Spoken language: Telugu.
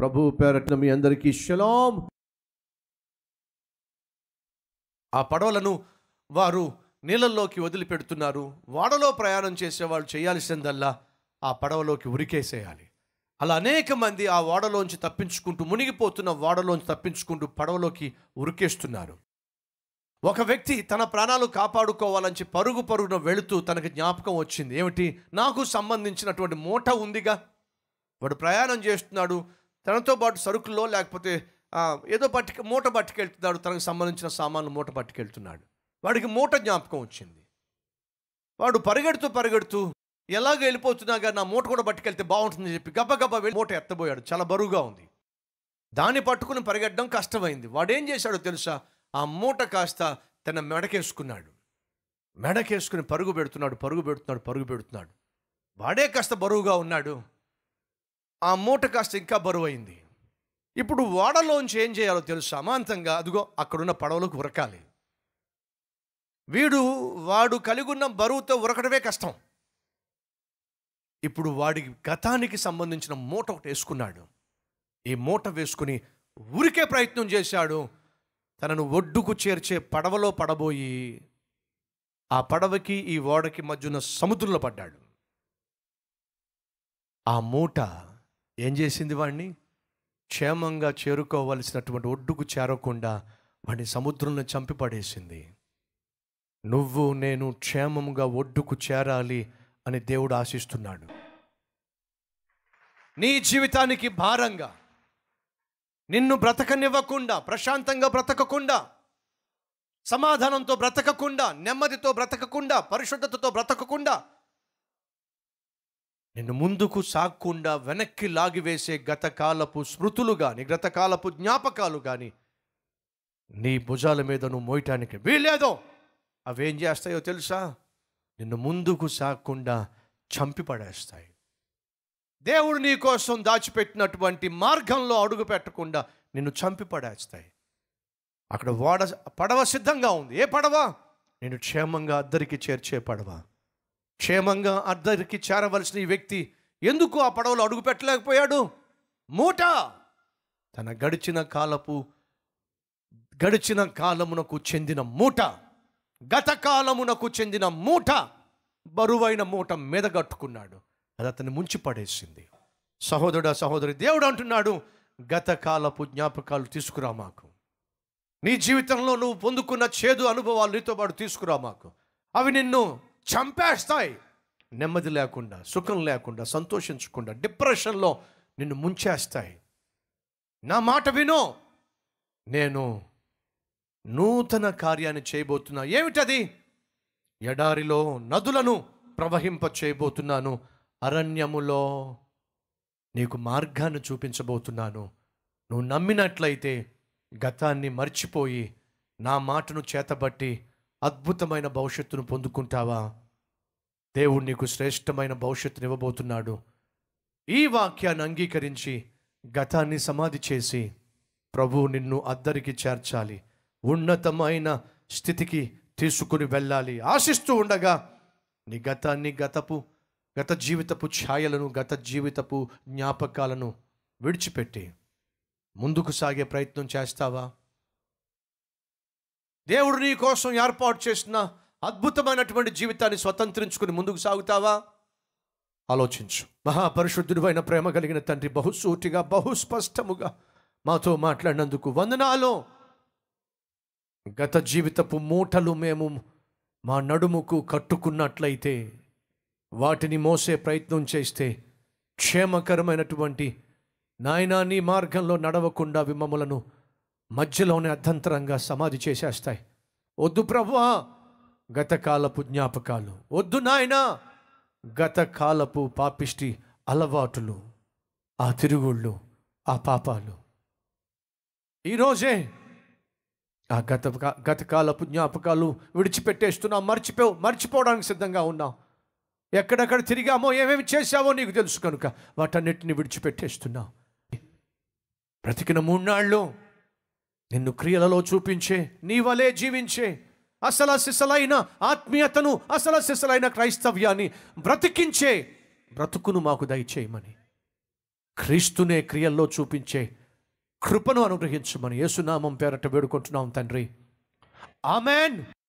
ప్రభు పేరట్న మీ అందరికీ షలాం ఆ పడవలను వారు నీళ్ళల్లోకి వదిలిపెడుతున్నారు వాడలో ప్రయాణం చేసేవాళ్ళు చేయాల్సిందల్లా ఆ పడవలోకి ఉరికేసేయాలి అలా అనేక మంది ఆ ఓడలోంచి తప్పించుకుంటూ మునిగిపోతున్న ఓడలోంచి తప్పించుకుంటూ పడవలోకి ఉరికేస్తున్నారు ఒక వ్యక్తి తన ప్రాణాలు కాపాడుకోవాలని చెప్పి పరుగు పరుగున వెళుతూ తనకి జ్ఞాపకం వచ్చింది ఏమిటి నాకు సంబంధించినటువంటి మూట ఉందిగా వాడు ప్రయాణం చేస్తున్నాడు తనతో పాటు సరుకుల్లో లేకపోతే ఆ, ఏదో పట్టుక మూట పట్టుకెళ్తున్నాడు తనకు సంబంధించిన సామాన్లు మూట పట్టుకెళ్తున్నాడు వాడికి మూట జ్ఞాపకం వచ్చింది వాడు పరిగెడుతూ పరిగెడుతూ ఎలాగ వెళ్ళిపోతున్నాగా నా మూట కూడా పట్టుకెళ్తే బాగుంటుందని చెప్పి గబగబా వెళ్ళి మూట ఎత్తబోయాడు చాలా బరువుగా ఉంది దాన్ని పట్టుకుని పరిగెట్టడం కష్టమైంది వాడు ఏం చేశాడో తెలుసా ఆ మూట కాస్త తన మెడకేసుకున్నాడు మెడకేసుకుని పరుగు పెడుతున్నాడు పరుగు పెడుతున్నాడు పరుగు పెడుతున్నాడు వాడే కాస్త బరువుగా ఉన్నాడు ఆ మూట కాస్త ఇంకా బరువు అయింది ఇప్పుడు ఓడలోంచి ఏం చేయాలో తెలుసు అమాంతంగా అదిగో అక్కడున్న పడవలోకి ఉరకాలి వీడు వాడు కలిగి ఉన్న బరువుతో ఉరకడమే కష్టం ఇప్పుడు వాడి గతానికి సంబంధించిన మూట ఒకటి వేసుకున్నాడు ఈ మూట వేసుకుని ఉరికే ప్రయత్నం చేశాడు తనను ఒడ్డుకు చేర్చే పడవలో పడబోయి ఆ పడవకి ఈ ఓడకి మధ్యన సముద్రంలో పడ్డాడు ఆ మూట ఏం చేసింది వాడిని క్షేమంగా చేరుకోవలసినటువంటి ఒడ్డుకు చేరకుండా వాడిని సముద్రంలో చంపి పడేసింది నువ్వు నేను క్షేమముగా ఒడ్డుకు చేరాలి అని దేవుడు ఆశిస్తున్నాడు నీ జీవితానికి భారంగా నిన్ను బ్రతకనివ్వకుండా ప్రశాంతంగా బ్రతకకుండా సమాధానంతో బ్రతకకుండా నెమ్మదితో బ్రతకకుండా పరిశుద్ధతతో బ్రతకకుండా నిన్ను ముందుకు సాగకుండా వెనక్కి లాగివేసే గతకాలపు స్మృతులు కానీ గతకాలపు జ్ఞాపకాలు కానీ నీ భుజాల మీద నువ్వు మోయటానికి వీల్లేదో అవేం చేస్తాయో తెలుసా నిన్ను ముందుకు సాగకుండా చంపి పడేస్తాయి దేవుడు నీ కోసం దాచిపెట్టినటువంటి మార్గంలో అడుగు పెట్టకుండా నిన్ను చంపి పడేస్తాయి అక్కడ ఓడ పడవ సిద్ధంగా ఉంది ఏ పడవ నేను క్షేమంగా అద్దరికి చేర్చే పడవ క్షేమంగా అద్దరికి చేరవలసిన ఈ వ్యక్తి ఎందుకు ఆ పడవలో అడుగు పెట్టలేకపోయాడు మూట తన గడిచిన కాలపు గడిచిన కాలమునకు చెందిన మూట గత కాలమునకు చెందిన మూట బరువైన మూట మీద కట్టుకున్నాడు అది అతన్ని ముంచి పడేసింది సహోదరుడా సహోదరి దేవుడు అంటున్నాడు గత కాలపు జ్ఞాపకాలు తీసుకురా మాకు నీ జీవితంలో నువ్వు పొందుకున్న చేదు అనుభవాలు నీతో పాటు తీసుకురా మాకు అవి నిన్ను చంపేస్తాయి నెమ్మది లేకుండా సుఖం లేకుండా సంతోషించకుండా డిప్రెషన్లో నిన్ను ముంచేస్తాయి నా మాట విను నేను నూతన కార్యాన్ని చేయబోతున్నా ఏమిటది ఎడారిలో నదులను ప్రవహింప చేయబోతున్నాను అరణ్యములో నీకు మార్గాన్ని చూపించబోతున్నాను నువ్వు నమ్మినట్లయితే గతాన్ని మర్చిపోయి నా మాటను చేతబట్టి అద్భుతమైన భవిష్యత్తును పొందుకుంటావా దేవుడు నీకు శ్రేష్టమైన భవిష్యత్తును ఇవ్వబోతున్నాడు ఈ వాక్యాన్ని అంగీకరించి గతాన్ని సమాధి చేసి ప్రభు నిన్ను అద్దరికి చేర్చాలి ఉన్నతమైన స్థితికి తీసుకుని వెళ్ళాలి ఆశిస్తూ ఉండగా నీ గతాన్ని గతపు గత జీవితపు ఛాయలను గత జీవితపు జ్ఞాపకాలను విడిచిపెట్టి ముందుకు సాగే ప్రయత్నం చేస్తావా దేవుడు నీ కోసం ఏర్పాటు చేసిన అద్భుతమైనటువంటి జీవితాన్ని స్వతంత్రించుకుని ముందుకు సాగుతావా ఆలోచించు మహాపరిశుద్ధుడు ప్రేమ కలిగిన తండ్రి బహుసూటిగా బహుస్పష్టముగా మాతో మాట్లాడినందుకు వందనాలు గత జీవితపు మూటలు మేము మా నడుముకు కట్టుకున్నట్లయితే వాటిని మోసే ప్రయత్నం చేస్తే క్షేమకరమైనటువంటి నాయనా నీ మార్గంలో నడవకుండా విమములను మధ్యలోనే అర్థంతరంగా సమాధి చేసేస్తాయి వద్దు ప్రభువా గతకాలపు జ్ఞాపకాలు వద్దు నాయనా గతకాలపు పాపిష్టి అలవాటులు ఆ తిరుగుళ్ళు ఆ పాపాలు ఈరోజే ఆ గత గతకాలపు జ్ఞాపకాలు విడిచిపెట్టేస్తున్నాం మర్చిపో మర్చిపోవడానికి సిద్ధంగా ఉన్నాం ఎక్కడెక్కడ తిరిగామో ఏమేమి చేశావో నీకు తెలుసు కనుక వాటన్నిటిని విడిచిపెట్టేస్తున్నాం బ్రతికిన మూన్నాళ్ళు నిన్ను క్రియలలో చూపించే నీ వలే జీవించే అసలు సిసలైన ఆత్మీయతను అసలు సిసలైన క్రైస్తవ్యాన్ని బ్రతికించే బ్రతుకును మాకు దయచేయమని క్రీస్తునే క్రియల్లో చూపించే కృపను అనుగ్రహించమని యేసునామం పేరట వేడుకుంటున్నాం తండ్రి ఆమెన్